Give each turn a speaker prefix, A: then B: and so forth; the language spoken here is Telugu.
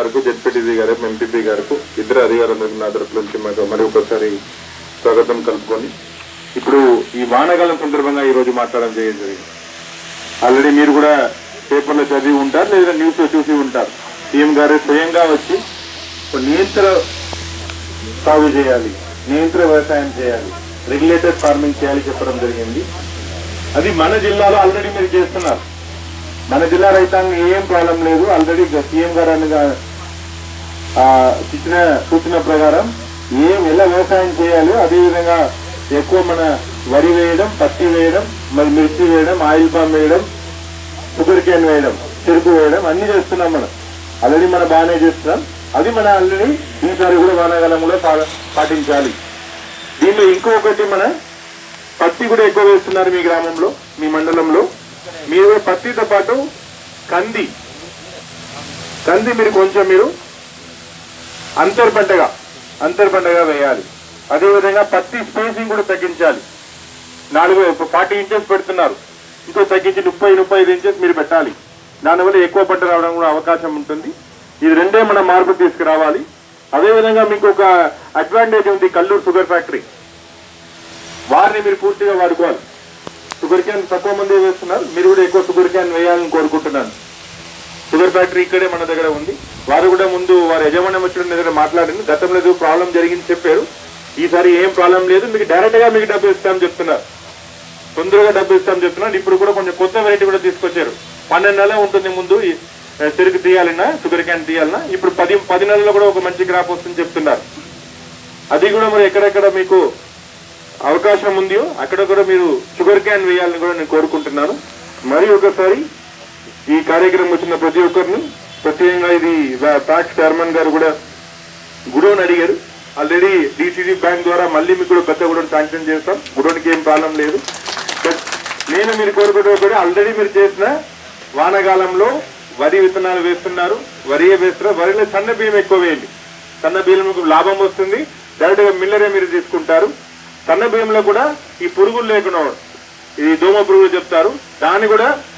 A: గారికి జెడ్పీటీసీ గారికి ఎంపీపీ గారికి ఇద్దరు అధికారులకు నా తరపు నుంచి మాకు మరి ఒకసారి స్వాగతం కలుపుకొని ఇప్పుడు ఈ వానాకాలం సందర్భంగా ఈ రోజు మాట్లాడడం చేయడం జరిగింది ఆల్రెడీ మీరు కూడా పేపర్లో చదివి ఉంటారు లేదా న్యూస్ లో చూసి ఉంటారు సీఎం గారు స్వయంగా వచ్చి ఒక నియంత్ర సాగు చేయాలి నియంత్ర వ్యవసాయం చేయాలి రెగ్యులేటెడ్ ఫార్మింగ్ చేయాలి చెప్పడం జరిగింది అది మన జిల్లాలో ఆల్రెడీ మీరు చేస్తున్నారు మన జిల్లా రైతాంగం ఏం ప్రాబ్లం లేదు ఆల్రెడీ సీఎం గారు అనగా ఆ, ఇచ్చిన సూచన ప్రకారం ఏం ఎలా వ్యవసాయం చేయాలో అదే విధంగా ఎక్కువ మన వరి వేయడం పత్తి వేయడం మరి మిర్చి వేయడం ఆయిల్ పామ్ వేయడం షుగర్ కేన్ వేయడం చెరుకు వేయడం అన్ని చేస్తున్నాం మనం ఆల్రెడీ మనం బాగానే చేస్తున్నాం అది మన ఆల్రెడీ ఈసారి కూడా వానాకాలంలో పా- పాటించాలి దీనిలో ఇంకొకటి మన పత్తి కూడా ఎక్కువ వేస్తున్నారు మీ గ్రామంలో మీ మండలంలో మీరు కూడా పత్తితో పాటు కంది కంది మీరు కొంచెం మీరు అంతర్ పంటగా అంతర్ పంటగా వేయాలి అదేవిధంగా పత్తి స్పేసింగ్ కూడా తగ్గించాలి నాలుగు ఫార్టీ ఇంచెస్ పెడుతున్నారు ఇంకో తగ్గించి ముప్పై ముప్పై ఐదు ఇంచెస్ మీరు పెట్టాలి దానివల్ల ఎక్కువ పంట రావడం కూడా అవకాశం ఉంటుంది ఇది రెండే మనం మార్పు తీసుకురావాలి అదేవిధంగా మీకు ఒక అడ్వాంటేజ్ ఉంది కల్లూరు షుగర్ ఫ్యాక్టరీ వారిని మీరు పూర్తిగా వాడుకోవాలి షుగర్ క్యాన్ తక్కువ మంది వేస్తున్నారు మీరు కూడా ఎక్కువ షుగర్ క్యాన్ వేయాలని కోరుకుంటున్నాను షుగర్ ఫ్యాక్టరీ ఇక్కడే మన దగ్గర ఉంది వారు కూడా ముందు వారి యజమాన్యం వచ్చిన దగ్గర మాట్లాడింది గతంలో ఏదో ప్రాబ్లం జరిగింది చెప్పారు ఈసారి ఏం ప్రాబ్లం లేదు మీకు డైరెక్ట్ గా మీకు డబ్బు ఇస్తామని చెప్తున్నారు తొందరగా డబ్బు ఇస్తామని చెప్తున్నారు ఇప్పుడు కూడా కొంచెం కొత్త వెరైటీ కూడా తీసుకొచ్చారు పన్నెండు నెలలు ఉంటుంది ముందు ఈ, ఆ, చెరుకు తీయాలన్నా షుగర్ క్యాన్ తీయాలన్నా ఇప్పుడు పది పది నెలల్లో కూడా ఒక మంచి క్రాప్ వస్తుందని చెప్తున్నారు అది కూడా మరి ఎక్కడెక్కడ మీకు అవకాశం ఉందో అక్కడ కూడా మీరు షుగర్ క్యాన్ వేయాలని కూడా నేను కోరుకుంటున్నాను మరి ఒకసారి ఈ కార్యక్రమం వచ్చిన ప్రతి ఒక్కరిని ప్రత్యేకంగా ఇది ప్యాక్స్ చైర్మన్ గారు కూడా గుడౌన్ అడిగారు ఆల్రెడీ డిసిసి బ్యాంక్ ద్వారా మళ్ళీ మీకు కూడా కొత్త గుడౌన్ శాంక్షన్ చేస్తాం గుడౌన్కి ఏం ప్రాబ్లం లేదు బట్ నేను మీరు కోరుకుంటే కూడా ఆల్రెడీ మీరు చేసిన వానాకాలంలో వరి విత్తనాలు వేస్తున్నారు వరి వేస్తున్నారు వరిలో సన్న బియ్యం ఎక్కువ వేయండి సన్న బియ్యంలో లాభం వస్తుంది డైరెక్ట్ గా మిల్లరే మీరు తీసుకుంటారు సన్న బియ్యంలో కూడా ఈ పురుగులు లేకుండా ఈ దోమ పురుగులు చెప్తారు దాన్ని కూడా